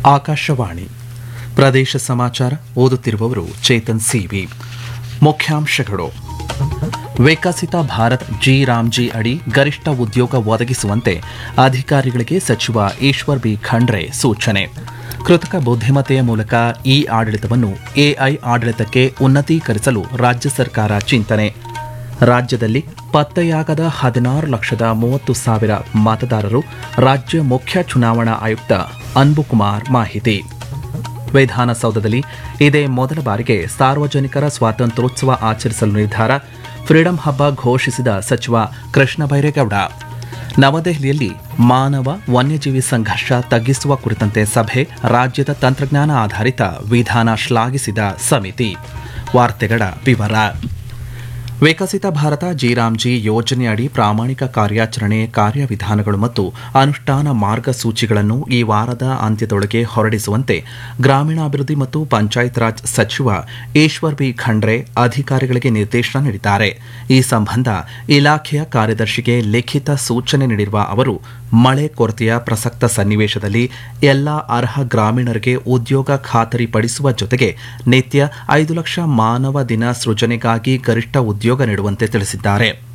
ಆಕಾಶವಾಣಿ ಪ್ರದೇಶ ಸಮಾಚಾರ ಓದುತ್ತಿರುವವರು ಚೇತನ್ ಸಿವಿ ಮುಖ್ಯಾಂಶಗಳು ವಿಕಸಿತ ಭಾರತ್ ಜಿ ರಾಮ್ಜಿ ಅಡಿ ಗರಿಷ್ಠ ಉದ್ಯೋಗ ಒದಗಿಸುವಂತೆ ಅಧಿಕಾರಿಗಳಿಗೆ ಸಚಿವ ಈಶ್ವರ್ ಬಿ ಖಂಡ್ರೆ ಸೂಚನೆ ಕೃತಕ ಬುದ್ಧಿಮತ್ತೆಯ ಮೂಲಕ ಇ ಆಡಳಿತವನ್ನು ಎಐ ಆಡಳಿತಕ್ಕೆ ಉನ್ನತೀಕರಿಸಲು ರಾಜ್ಯ ಸರ್ಕಾರ ಚಿಂತನೆ ರಾಜ್ಯದಲ್ಲಿ ಪತ್ತೆಯಾಗದ ಹದಿನಾರು ಲಕ್ಷದ ಮೂವತ್ತು ಸಾವಿರ ಮತದಾರರು ರಾಜ್ಯ ಮುಖ್ಯ ಚುನಾವಣಾ ಆಯುಕ್ತ ಅನ್ಬುಕುಮಾರ್ ಮಾಹಿತಿ ವಿಧಾನಸೌಧದಲ್ಲಿ ಇದೇ ಮೊದಲ ಬಾರಿಗೆ ಸಾರ್ವಜನಿಕರ ಸ್ವಾತಂತ್ರ್ಯೋತ್ಸವ ಆಚರಿಸಲು ನಿರ್ಧಾರ ಫ್ರೀಡಂ ಹಬ್ಬ ಘೋಷಿಸಿದ ಸಚಿವ ಕೃಷ್ಣ ಬೈರೇಗೌಡ ನವದೆಹಲಿಯಲ್ಲಿ ಮಾನವ ವನ್ಯಜೀವಿ ಸಂಘರ್ಷ ತಗ್ಗಿಸುವ ಕುರಿತಂತೆ ಸಭೆ ರಾಜ್ಯದ ತಂತ್ರಜ್ಞಾನ ಆಧಾರಿತ ವಿಧಾನ ಶ್ಲಾಘಿಸಿದ ಸಮಿತಿ ವಾರ್ತೆಗಳ ವಿವರ ವಿಕಸಿತ ಭಾರತ ಜಿರಾಮ್ಜಿ ಯೋಜನೆಯಡಿ ಪ್ರಾಮಾಣಿಕ ಕಾರ್ಯಾಚರಣೆ ಕಾರ್ಯವಿಧಾನಗಳು ಮತ್ತು ಅನುಷ್ಠಾನ ಮಾರ್ಗಸೂಚಿಗಳನ್ನು ಈ ವಾರದ ಅಂತ್ಯದೊಳಗೆ ಹೊರಡಿಸುವಂತೆ ಗ್ರಾಮೀಣಾಭಿವೃದ್ಧಿ ಮತ್ತು ಪಂಚಾಯತ್ ರಾಜ್ ಸಚಿವ ಈಶ್ವರ್ ಬಿ ಖಂಡ್ರೆ ಅಧಿಕಾರಿಗಳಿಗೆ ನಿರ್ದೇಶನ ನೀಡಿದ್ದಾರೆ ಈ ಸಂಬಂಧ ಇಲಾಖೆಯ ಕಾರ್ಯದರ್ಶಿಗೆ ಲಿಖಿತ ಸೂಚನೆ ನೀಡಿರುವ ಅವರು ಮಳೆ ಕೊರತೆಯ ಪ್ರಸಕ್ತ ಸನ್ನಿವೇಶದಲ್ಲಿ ಎಲ್ಲಾ ಅರ್ಹ ಗ್ರಾಮೀಣರಿಗೆ ಉದ್ಯೋಗ ಖಾತರಿ ಪಡಿಸುವ ಜೊತೆಗೆ ನಿತ್ಯ ಐದು ಲಕ್ಷ ಮಾನವ ದಿನ ಸೃಜನೆಗಾಗಿ ಗರಿಷ್ಠ ಉದ್ಯೋಗ ನೀಡುವಂತೆ ತಿಳಿಸಿದ್ದಾರೆ